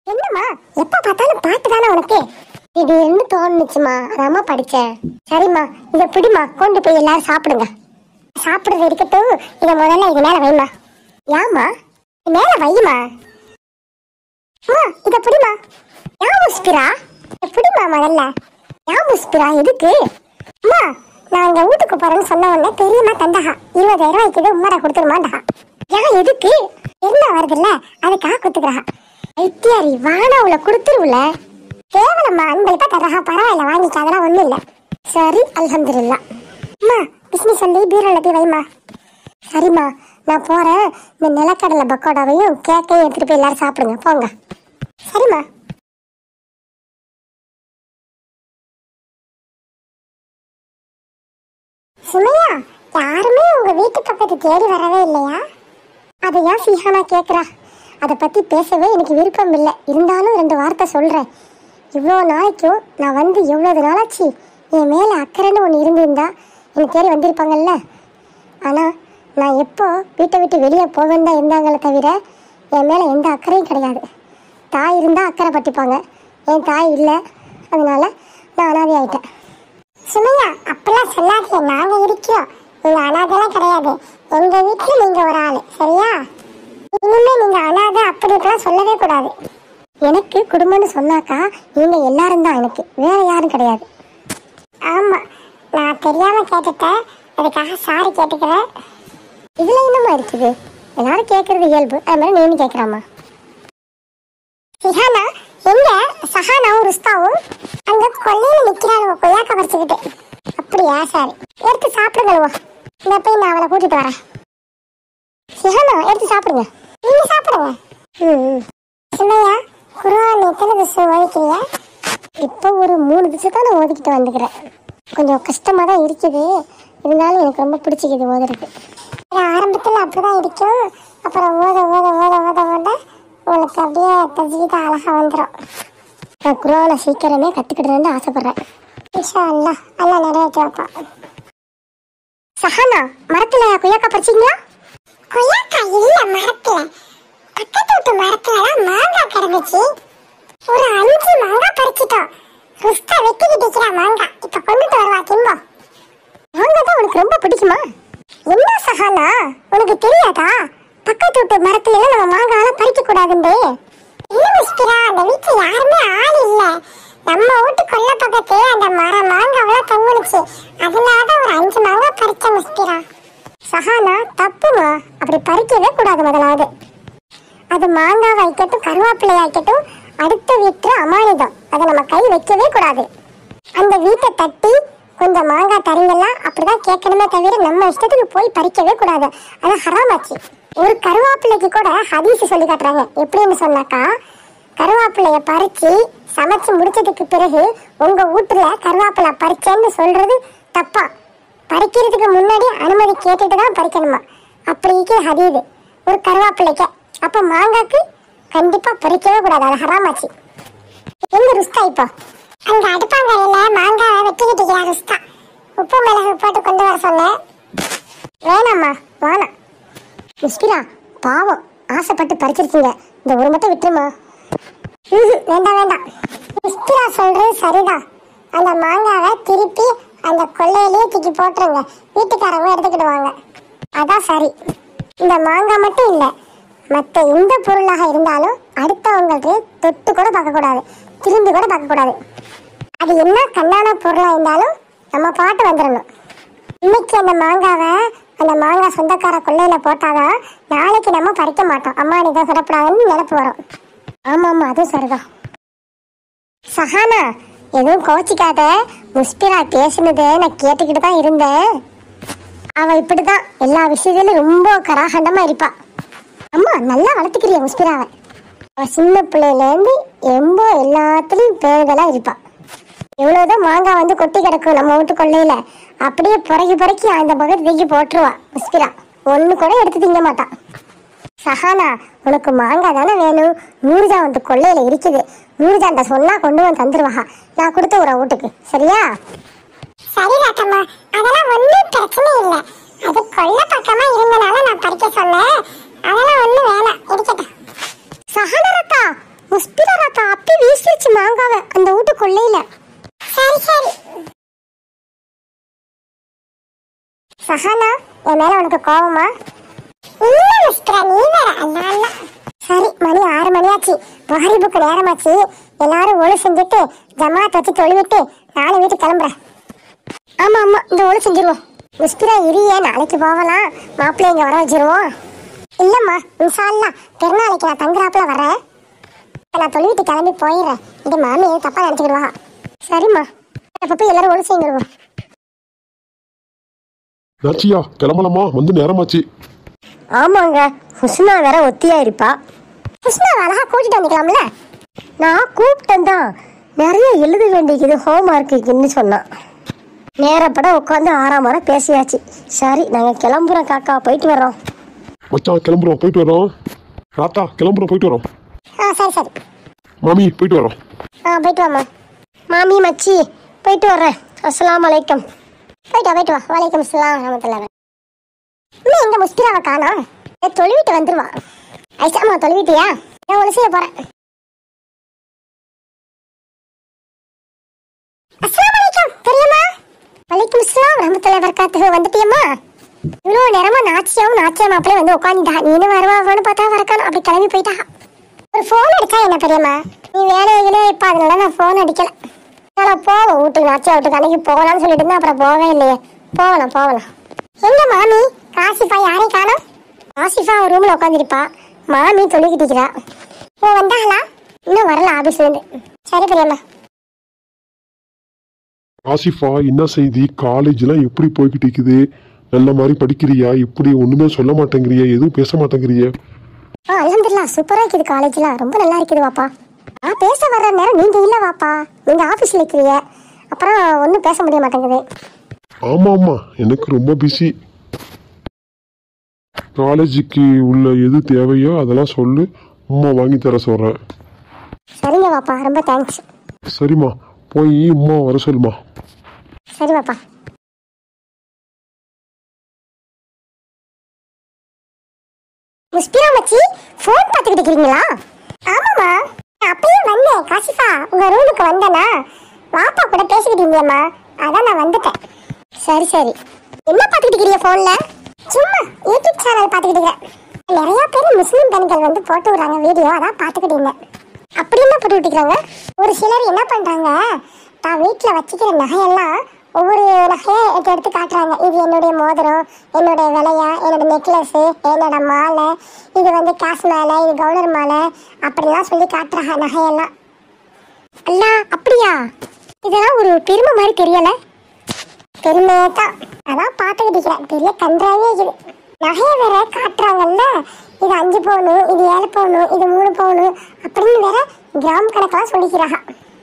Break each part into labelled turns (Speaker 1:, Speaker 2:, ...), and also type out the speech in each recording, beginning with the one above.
Speaker 1: என்னம்மா எப்ப பார்த்தாலும் பாட்டு தானே உனக்கு திடீர்னு தோணுச்சுமா அதாம்மா படிச்சேன் சரிம்மா இதை பிடிமா கொண்டு போய் எல்லாரும் சாப்பிடுங்க சாப்பிடுறது இருக்கட்டும் இதை முதல்ல இது மேல வைமா ஏம்மா இது மேல வைமா அம்மா இதை பிடிமா யா முஸ்பிரா இதை பிடிமா முதல்ல யா முஸ்பிரா எதுக்கு அம்மா நான் இங்க வீட்டுக்கு போறேன்னு சொன்ன உடனே பெரியம்மா தந்தகா இருபதாயிரம் ரூபாய்க்கு உம்மரை கொடுத்துருமாண்டா ஏன் எதுக்கு என்ன வருதுல்ல அதுக்காக குத்துக்கிறா ஐத்தியாரி வானா உள்ள கொடுத்துருவுல கேவலம்மா அன்பளிப்பா தர்றா பரவாயில்ல வாங்கிக்க அதெல்லாம் ஒண்ணும் இல்ல சரி அல்ஹம்துலில்லாஹ் அம்மா பிஸ்மி சொல்லி பீரோல போய் வைமா சரிம்மா நான் போறேன் இந்த நிலக்கடலை பக்கோடாவையும் கேக்கையும் எடுத்துட்டு போய் எல்லாரும் சாப்பிடுங்க போங்க சரிம்மா சுமையா யாருமே உங்க வீட்டு பக்கத்து தேடி வரவே இல்லையா அதை ஏன் சிஹானா கேக்குறா அதை பத்தி பேசவே எனக்கு விருப்பம் இல்லை இருந்தாலும் ரெண்டு வார்த்தை சொல்றேன் இவ்வளோ நாளைக்கும் நான் வந்து எவ்வளவு நாளாச்சு என் மேல அக்கறைன்னு ஒன்று இருந்திருந்தா எனக்கு தேடி வந்திருப்பாங்கல்ல ஆனா நான் எப்போ வீட்டை விட்டு வெளியே போவேன் தான் இருந்தாங்களே தவிர என் மேல எந்த அக்கறையும் கிடையாது தாய் இருந்தா அக்கறை பட்டிப்பாங்க என் தாய் இல்லை அதனால நான் அனாதை ஆயிட்டேன் சுமையா அப்பெல்லாம் சொல்லாதீங்க நாங்க இருக்கோம் நீங்க அனாதைலாம் கிடையாது எங்க வீட்டுல நீங்க ஒரு ஆளு சரியா இனிமே நீங்க அனாதை அப்படிலாம் சொல்லவே கூடாது எனக்கு குடும்பம்னு சொன்னாக்கா நீங்க எல்லாரும் தான் எனக்கு வேற யாரும் கிடையாது ஆமா நான் தெரியாம கேட்டுட்டேன் அதுக்காக சாரி கேட்டுக்கிறேன் இதுல என்னமா இருக்குது எல்லாரும் கேட்கறது இயல்பு அது மாதிரி நீனு கேட்கறாமா சிஹானா எங்க சஹானாவும் ருஸ்தாவும் அங்க கொல்லையில நிக்கிறானுங்க கொய்யாக்க பறிச்சுக்கிட்டு அப்படியா சரி எடுத்து சாப்பிடுங்களவா இந்த போய் நான் அவளை கூட்டிட்டு வரேன் சிஹானா எடுத்து சாப்பிடுங்க நீங்க சாப்பிடுங்க ம் ம். சுமையா குருவான் எத்தனை திசை ஓதிக்கிறியா இப்போ ஒரு மூணு திசை தான் நான் ஓதிக்கிட்டு வந்துக்கிறேன் கொஞ்சம் கஷ்டமா தான் இருக்குது இருந்தாலும் எனக்கு ரொம்ப பிடிச்சிக்குது ஓதுறது ஆரம்பத்தில் அப்படிதான் இருக்கும் அப்புறம் ஓத ஓத ஓத ஓத ஓத உங்களுக்கு அப்படியே தஜ்வீதா அழகா வந்துடும் நான் குரானை சீக்கிரமே கத்துக்கிடுறேன்னு ஆசைப்படுறேன் இன்ஷா அல்லாஹ் அல்லாஹ் நிறைவேற்றி வைப்பான் சஹானா மரத்துல கொய்யாக்கா பறிச்சீங்களா கொய்யாக்கா இல்ல மரத்துல பக்கத்து வீட்டு மரத்துல தான் மாங்காய் கிடந்துச்சு ஒரு அஞ்சு மாங்காய் பறிச்சிட்டோம் ருஸ்தா வெட்டிக்கிட்டு இருக்கிறா மாங்காய் இப்ப கொண்டுட்டு வருவா திம்போ மாங்காய் தான் உனக்கு ரொம்ப பிடிக்குமா என்ன சஹானா உனக்கு தெரியாதா பக்கத்து வீட்டு மரத்துல எல்லாம் நம்ம மாங்காயெல்லாம் பறிக்க கூடாதுண்டு இல்ல மிஸ்பிரா அந்த வீட்டுல யாருமே ஆள் இல்ல நம்ம வீட்டு கொல்ல பக்கத்து அந்த மரம் மாங்காவெல்லாம் தொங்குனுச்சு அதனாலதான் ஒரு அஞ்சு மாங்காய் பறிச்ச மிஸ்பிரா சஹானா தப்புமா அப்படி பறிக்கவே கூடாது முதலாவது அது மாங்காய் வைக்கட்டும் கருவேப்பிலை வைக்கட்டும் அடுத்த வீட்டு அமானிதம் அதை நம்ம கை வைக்கவே கூடாது அந்த வீட்டை தட்டி கொஞ்சம் மாங்காய் தரீங்கலாம் அப்படிதான் கேட்கணுமே தவிர நம்ம இஷ்டத்துக்கு போய் பறிக்கவே கூடாது அது ஹராமாச்சு ஒரு கருவேப்பிலைக்கு கூட ஹதீஸ் சொல்லி காட்டுறாங்க எப்படின்னு சொன்னாக்கா கருவேப்பிலைய பறிச்சு சமைச்சு முடிச்சதுக்கு பிறகு உங்க வீட்டுல கருவேப்பிலை பறிச்சேன்னு சொல்றது தப்பா பறிக்கிறதுக்கு முன்னாடி அனுமதி கேட்டுட்டு தான் பறிக்கணுமா அப்படிக்கு ஹதீது ஒரு கருவேப்பிலைக்கு அப்ப மாங்காக்கு கண்டிப்பா பறிக்கவே கூடாது அது ஹராமாச்சு எங்க ருஸ்தா இப்போ அங்க அடுப்பாங்கரையில மாங்காவை வெட்டிக்கிட்டு இருக்கிறா ருஸ்தா உப்பு மிளகு போட்டு கொண்டு வர சொன்னேன் வேணாம்மா வேணாம் முஸ்கிலா பாவம் ஆசைப்பட்டு பறிச்சிருக்கீங்க இந்த ஒரு மட்டும் விட்டுருமா ம்ஹும், வேண்டாம் வேண்டாம் முஸ்கிலா சொல்றது சரிதான் அந்த மாங்காவை திருப்பி அந்த கொள்ளையிலேயே தூக்கி போட்டுருங்க வீட்டுக்காரங்க எடுத்துக்கிடுவாங்க அதான் சரி இந்த மாங்காய் மட்டும் இல்லை மற்ற எந்த பொருளாக இருந்தாலும் அடுத்தவங்களுக்கு தொட்டு கூட பார்க்கக்கூடாது திரும்பி கூட பார்க்கக்கூடாது அது என்ன கண்ணான பொருளாக இருந்தாலும் நம்ம பாட்டு வந்துடணும் இன்னைக்கு அந்த மாங்காவை அந்த மாங்காய் சொந்தக்கார கொள்ளையில போட்டாதான் நாளைக்கு நம்ம பறிக்க மாட்டோம் அம்மா நீ தான் சுடப்படாதுன்னு நினப்பு வரும் ஆமா ஆமா அதுவும் சரிதான் சஹானா எதுவும் கோச்சிக்காத முஸ்பிரா பேசுனதை நான் கேட்டுக்கிட்டு தான் இருந்தேன் அவ இப்படிதான் எல்லா விஷயத்திலும் ரொம்ப கராகண்டமா இருப்பா அம்மா நல்லா வளர்த்துக்கிறிய முஸ்பிராவை அவ சின்ன பிள்ளையில இருந்து ரொம்ப எல்லாத்துலயும் பேருதலா இருப்பா எவ்வளவுதான் மாங்காய் வந்து கொட்டி கிடக்கும் நம்ம வீட்டு கொள்ளையில அப்படியே புறக்கி புறக்கி அந்த பக்கத்து தூக்கி போட்டுருவா முஸ்பிரா ஒண்ணு கூட எடுத்து திங்க மாட்டான் சஹானா உனக்கு மாங்காய் தானே வேணும் நூறுஜா வந்து கொள்ளையில இருக்குது நூறுஜான்ட்ட சொன்னா கொண்டு வந்து தந்துருவா நான் கொடுத்த ஒரு வீட்டுக்கு சரியா சரி ராக்கம்மா அதெல்லாம் ஒன்றும் பிரச்சனை இல்லை அது கொல்ல பக்கமா இருந்தனால நான் பறிக்க சொன்னேன் அதெல்லாம் ஒன்றும் வேணாம் இருக்கட்டும் சஹானா ரத்தா முஸ்பிரா
Speaker 2: மாங்காவை அந்த வீட்டு கொள்ளையில
Speaker 1: சரி சரி
Speaker 2: சஹானா என் மேல உனக்கு கோவமா
Speaker 1: இல்ல மிஸ்டர் நீ வேற அல்ல அல்ல
Speaker 2: சரி மணி ஆறு மணியாச்சு புகாரிபுக்கு நேரமாச்சு எல்லாரும் ஒழு செஞ்சுட்டு ஜமாத் வச்சு தொழுவிட்டு நானும் வீட்டுக்கு கிளம்புறேன் ஆமா ஆமா இந்த ஒழு செஞ்சிருவோம் முஸ்பிரா இரிய நாளைக்கு போகலாம் மாப்பிள்ளை இங்க வர வச்சிருவோம் இல்லம்மா இன்ஷால்லா பெருநாளைக்கு நான் தங்குறாப்புல வரேன் இப்ப நான் தொழுவிட்டு கிளம்பி போயிடுறேன் இது மாமி எதுவும் தப்பா நினைச்சுக்கிடுவா சரிம்மா அப்ப போய் எல்லாரும் ஒழு செய்யுங்க
Speaker 3: நாச்சியா கிளம்பலாமா வந்து நேரமாச்சு
Speaker 2: ஆமாங்க ஹுஸ்னா வேற ஒத்தியா இருப்பா ஹுஸ்னா அழகா கூட்டிட்டு வந்துக்கலாம்ல நான் கூப்பிட்டேன் தான் நிறைய எழுத வேண்டியது ஹோம் ஒர்க்குன்னு சொன்னான் நேரப்பட உட்காந்து ஆறாம் வர பேசியாச்சு சரி நாங்கள் கிளம்புறோம் காக்கா போயிட்டு வர்றோம்
Speaker 3: மச்சான் கிளம்புறோம் போயிட்டு வரோம் ராத்தா கிளம்புறோம் போயிட்டு வரோம்
Speaker 2: ஆ சரி சரி
Speaker 3: மாமி போயிட்டு வரோம்
Speaker 2: ஆ போயிட்டு வாம்மா மாமி மச்சி போயிட்டு வர்றேன் அஸ்ஸலாமு அலைக்கும் போயிட்டு வா போயிட்டு வா வலைக்கம் அஸ்ஸலாம் வரமத்துல்லாஹ் இன்னும் எங்க முஸ்பிராவை காணோம் ஏ, தொழுவிட்டு வந்துருவா ஐசாமா தொழுவிட்டியா நான் ஒன்று செய்ய போறேன் அஸ்ஸலாமு அலைக்கும் பெரியம்மா வலைக்கும் அஸ்ஸலாம் வரமத்துல்லாஹ் வரகாத்துஹு வந்துட்டியம்மா இவ்வளோ நேரமா நாச்சியாவும் நாச்சியா மாப்பிளையும் வந்து உட்காந்துட்டா நீனும் வருவான்னு பார்த்தா வரக்கானோ அப்படி கிளம்பி போயிட்டா ஒரு ஃபோன் அடிச்சா என்ன பெரியம்மா நீ வேலையிலே இப்ப அதனால நான் ஃபோன் அடிக்கல நான் போவோம் வீட்டுக்கு நாச்சியா வீட்டுக்கு அன்னைக்கு போகலாம்னு சொல்லிட்டு இருந்தேன் அப்புறம் போவே இல்லையே போகலாம் போகலாம் எங்க மாமி காசிஃபா யாரையும் காணோம் காசிஃபா ஒரு ரூம்ல உட்காந்துருப்பா மாமி தொழிக்கிட்டு இருக்கிறா ஓ வந்தாங்களா இன்னும் வரல ஆபீஸ்ல இருந்து சரி பெரியம்மா
Speaker 3: ஆசிஃபா என்ன செய்தி காலேஜ்லாம் எப்படி போய்கிட்டு இருக்குது நல்ல மாதிரி படிக்கிறியா இப்படி ஒண்ணுமே சொல்ல மாட்டேங்கிறியா எதுவும் பேச மாட்டேங்கிறிய
Speaker 2: ஆ அலமதுல்லா சூப்பரா இருக்குது காலேஜ்லாம் ரொம்ப நல்லா இருக்குது வாப்பா நான் பேச வர்ற நேரம் நீங்க இல்ல வாப்பா நீங்க ஆபீஸ்ல இருக்கிறீங்க அப்புறம் ஒன்றும் பேச முடிய மாட்டேங்குது
Speaker 3: ஆமா ஆமா எனக்கு ரொம்ப பிஸி காலேஜுக்கு உள்ள எது தேவையோ அதெல்லாம் சொல்லு உம்மா வாங்கி தர சொல்றேன்
Speaker 2: சரிங்க வாப்பா ரொம்ப தேங்க்ஸ்
Speaker 3: சரிம்மா போய் உம்மா வர சொல்லுமா
Speaker 2: சரி வாப்பா முஸ்பிரா மச்சி ஃபோன் பார்த்துக்கிட்டு இருக்கிறீங்களா ஆமாம்மா நான் அப்பயே வந்தேன் காசிஃபா உங்க ரூமுக்கு வந்தேனா வாப்பா கூட பேசிக்கிட்டு இருந்தியம்மா அதான் நான் வந்துட்டேன் சரி சரி என்ன பார்த்துக்கிட்டு இருக்கிறீங்க ஃபோன்ல சும்மா யூடியூப் சேனல் பார்த்துக்கிட்டு இருக்கேன் நிறைய பேர் முஸ்லீம் பெண்கள் வந்து போட்டு விடுறாங்க வீடியோ அதான் பார்த்துக்கிட்டு இருந்தேன் அப்படி என்ன போட்டு விட்டுக்கிறாங்க ஒரு சிலர் என்ன பண்றாங்க தான் வீட்டில் வச்சுக்கிற நகையெல்லாம் ஒவ்வொரு நகையை எடுத்து எடுத்து காட்டுறாங்க இது என்னுடைய மோதிரம் என்னுடைய விலையா என்னோட நெக்லஸ் என்னோட மாலை இது வந்து காசு மாலை இது கவுனர் மாலை அப்படிலாம் சொல்லி காட்டுறாங்க நகையெல்லாம் அல்ல அப்படியா இதெல்லாம் ஒரு பெருமை மாதிரி தெரியல பெருமையே தான் அதான் பார்த்துக்கிட்டு இருக்கிறேன் பெரிய கன்றாவே இது நகையை வேற காட்டுறாங்கல்ல இது அஞ்சு பவுனு இது ஏழு பவுனு இது மூணு பவுனு அப்படின்னு வேற கிராம் கணக்கெல்லாம் சொல்லிக்கிறாங்க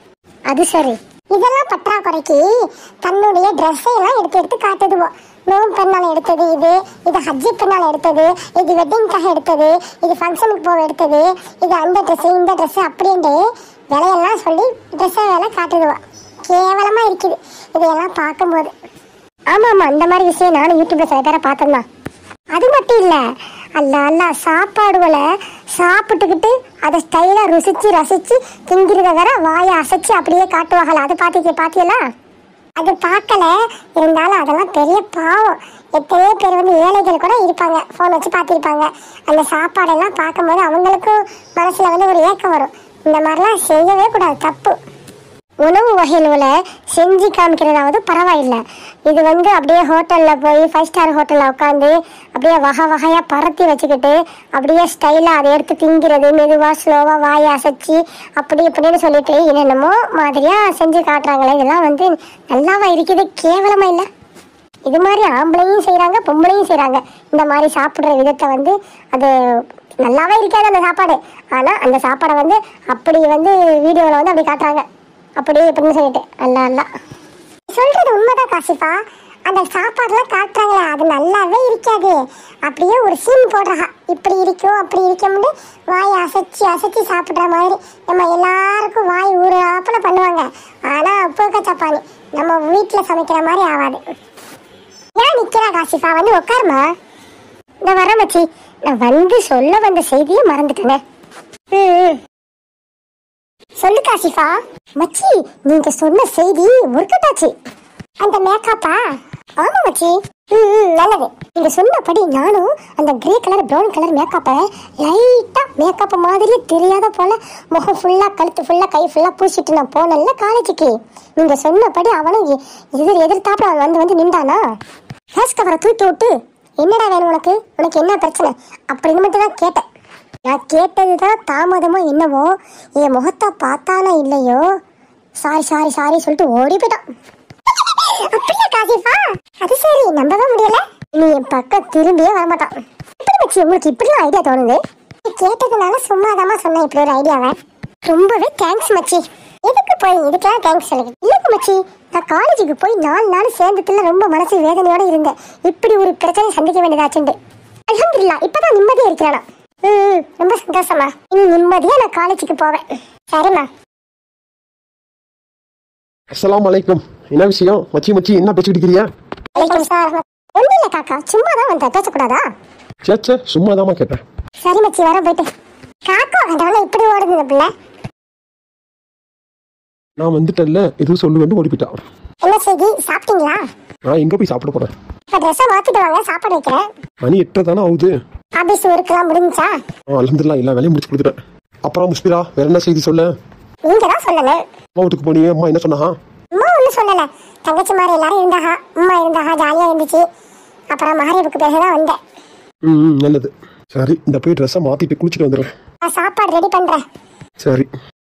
Speaker 2: அது சரி இதெல்லாம் பற்றாக்குறைக்கு தன்னுடைய ட்ரெஸ்ஸை எல்லாம் எடுத்து எடுத்து காட்டுதுவோம் நோம் பெண்ணால் எடுத்தது இது இது ஹஜ்ஜி பெண்ணால் எடுத்தது இது வெட்டிங்காக எடுத்தது இது ஃபங்க்ஷனுக்கு போக எடுத்தது இது அந்த ட்ரெஸ் இந்த ட்ரெஸ் அப்படின்ட்டு விலையெல்லாம் சொல்லி ட்ரெஸ்ஸை வேலை காட்டுதுவோம் கேவலமா இருக்குது இதையெல்லாம் பார்க்கும்போது ஆமா ஆமா அந்த மாதிரி விஷயம் நானும் யூடியூப்ல சில பேரை பார்த்தேன் தான் அது மட்டும் இல்ல அல்ல அல்ல சாப்பாடுகளை சாப்பிட்டுக்கிட்டு அதை ஸ்டைலா ருசிச்சு ரசிச்சு திங்கிறத வேற வாயை அசைச்சு அப்படியே காட்டுவாங்கல்ல அது பாத்தி பாத்தியலா அது பார்க்கல இருந்தாலும் அதெல்லாம் பெரிய பாவம் எத்தனையோ பேர் வந்து ஏழைகள் கூட இருப்பாங்க ஃபோன் வச்சு பார்த்துருப்பாங்க அந்த சாப்பாடெல்லாம் பார்க்கும்போது அவங்களுக்கும் மனசுல வந்து ஒரு ஏக்கம் வரும் இந்த மாதிரிலாம் செய்யவே கூடாது தப்பு உணவு வகைகளை செஞ்சு காமிக்கிறதாவது பரவாயில்லை இது வந்து அப்படியே ஹோட்டலில் போய் ஃபைவ் ஸ்டார் ஹோட்டலில் உட்காந்து அப்படியே வகை வகையாக பரத்தி வச்சுக்கிட்டு அப்படியே ஸ்டைலாக அதை எடுத்து திங்கிறது மெதுவாக ஸ்லோவாக வாயை அசைச்சு அப்படி இப்படின்னு சொல்லிட்டு என்னென்னமோ மாதிரியாக செஞ்சு காட்டுறாங்களே இதெல்லாம் வந்து நல்லாவா இருக்குது கேவலமா இல்லை இது மாதிரி ஆம்பளையும் செய்கிறாங்க பொம்பளையும் செய்கிறாங்க இந்த மாதிரி சாப்பிட்ற விதத்தை வந்து அது நல்லாவே இருக்காது அந்த சாப்பாடு ஆனால் அந்த சாப்பாடை வந்து அப்படி வந்து வீடியோவில் வந்து அப்படி காட்டுறாங்க அப்படி இப்படின்னு சொல்லிட்டு அல்ல அல்ல சொல்றது உண்மைதான் காசிப்பா அந்த சாப்பாடுலாம் காட்டுறாங்களே அது நல்லாவே இருக்காது அப்படியே ஒரு சீன் போடுறா இப்படி இருக்கும் அப்படி இருக்கும்னு வாய் அசைச்சு அசைச்சு சாப்பிட்ற மாதிரி நம்ம எல்லாருக்கும் வாய் ஊறாப்புல பண்ணுவாங்க ஆனா உப்புக்க சப்பானி நம்ம வீட்டில் சமைக்கிற மாதிரி ஆகாது ஏன் நிக்கிறா காசிஃபா வந்து உட்காருமா நான் வரேன் மச்சி நான் வந்து சொல்ல வந்த செய்தியை மறந்துட்டேனே ம், ம். சொல்லு காசிஃபா மச்சி நீங்க சொன்ன செய்தி ஒர்க் ஆச்சு அந்த மேக்கப்பா ஆமா மச்சி ம் ம், நல்லது நீங்க சொன்னபடி நானும் அந்த கிரே கலர் பிரவுன் கலர் மேக்கப்பை லைட்டா மேக்கப் மாதிரியே தெரியாத போல முகம் ஃபுல்லா கழுத்து ஃபுல்லா கை ஃபுல்லா பூசிட்டு நான் போனேன்ல காலேஜுக்கு நீங்க சொன்னபடி அவனும் எ- எதிர் எதிர்த்தாப்புல அவன் வந்து வந்து நின்றானா ஃபேஸ் கவரை தூக்கி விட்டு என்னடா வேணும் உனக்கு உனக்கு என்ன பிரச்சனை அப்படின்னு மட்டும் தான் கேட்டேன் நான் கேட்டதுதான் தாமதமோ என்னவோ என் முகத்தை பார்த்தானா இல்லையோ சாரி சாரி சாரி சொல்லிட்டு ஓடி போயிட்டான் அப்படியா காசிஃபா அது சரி நம்பவே முடியல நீ என் பக்கம் திரும்பியே வரமாட்டான் எப்படி வச்சு உங்களுக்கு இப்படிலாம் ஐடியா தோணுது நீ கேட்டதுனால சும்மாதாம்மா சொன்னேன் இப்படி ஒரு ஐடியாவை ரொம்பவே தேங்க்ஸ் மச்சி எதுக்கு போய் இதுக்கெல்லாம் தேங்க்ஸ் சொல்லுங்க இல்லைங்க மச்சி நான் காலேஜுக்கு போய் நாலு நாள் சேர்ந்ததுல ரொம்ப மனசு வேதனையோட இருந்தேன் இப்படி ஒரு பிரச்சனை சந்திக்க வேண்டியதாச்சுண்டு அல்ஹம்துலில்லாஹ் இப்பதான் நிம்மதியா இருக்கிறானா ம் ரொம்ப சந்தோஷமா இனி நிம்மதியா நான் காலேஜுக்கு போவேன் சரிம்மா
Speaker 3: அஸ்ஸலாமு அலைக்கும் என்ன விஷயம் மச்சி மச்சி என்ன பேசிக்கிட்டு இருக்கிறியா
Speaker 2: வலைக்கம் சார் ஒன்றும் இல்லை காக்கா சும்மா தான் வந்தேன் பேசக்கூடாதா
Speaker 3: சேச்சே சும்மா கேட்டேன்
Speaker 2: சரி மச்சி வர போயிட்டு காக்கா வேண்டாம் இப்படி ஓடுது இந்த பிள்ளை
Speaker 3: நான் வந்துட்டேன்ல எதுவும் சொல்லுவேன்னு ஓடி போயிட்டான்
Speaker 2: என்ன செய்தி சாப்பிட்டீங்களா
Speaker 3: நான் எங்க போய் சாப்பிட போறேன்
Speaker 2: இப்போ ட்ரெஸ்ஸை மாற்றிட்டு வாங்க சாப்பாடு வைக்கிறேன்
Speaker 3: மணி எட்டரை தானே ஆகுது
Speaker 2: ஆபீஸ் ஒர்க்கெல்லாம் முடிஞ்சா
Speaker 3: ஆ அலமதுல்லா எல்லா வேலையும் முடிச்சு கொடுத்துட்டேன் அப்புறம் முஸ்பிரா வேற என்ன செய்தி சொல்ல
Speaker 2: நீங்க தான் சொல்லணும்
Speaker 3: அம்மா வீட்டுக்கு போனியே அம்மா என்ன சொன்னாஹா
Speaker 2: அம்மா ஒன்றும் சொல்லலை தங்கச்சி மாதிரி எல்லாரும் இருந்தாஹா அம்மா இருந்தாஹா ஜாலியாக இருந்துச்சு அப்புறம் மகரீபுக்கு பிறகு தான் வந்தேன்
Speaker 3: ம் ம், நல்லது சரி இந்த போய் ட்ரெஸ்ஸை மாத்திட்டு குளிச்சுட்டு வந்துடுறேன்
Speaker 2: நான் சாப்பாடு ரெடி பண்ணுறேன்
Speaker 3: சரி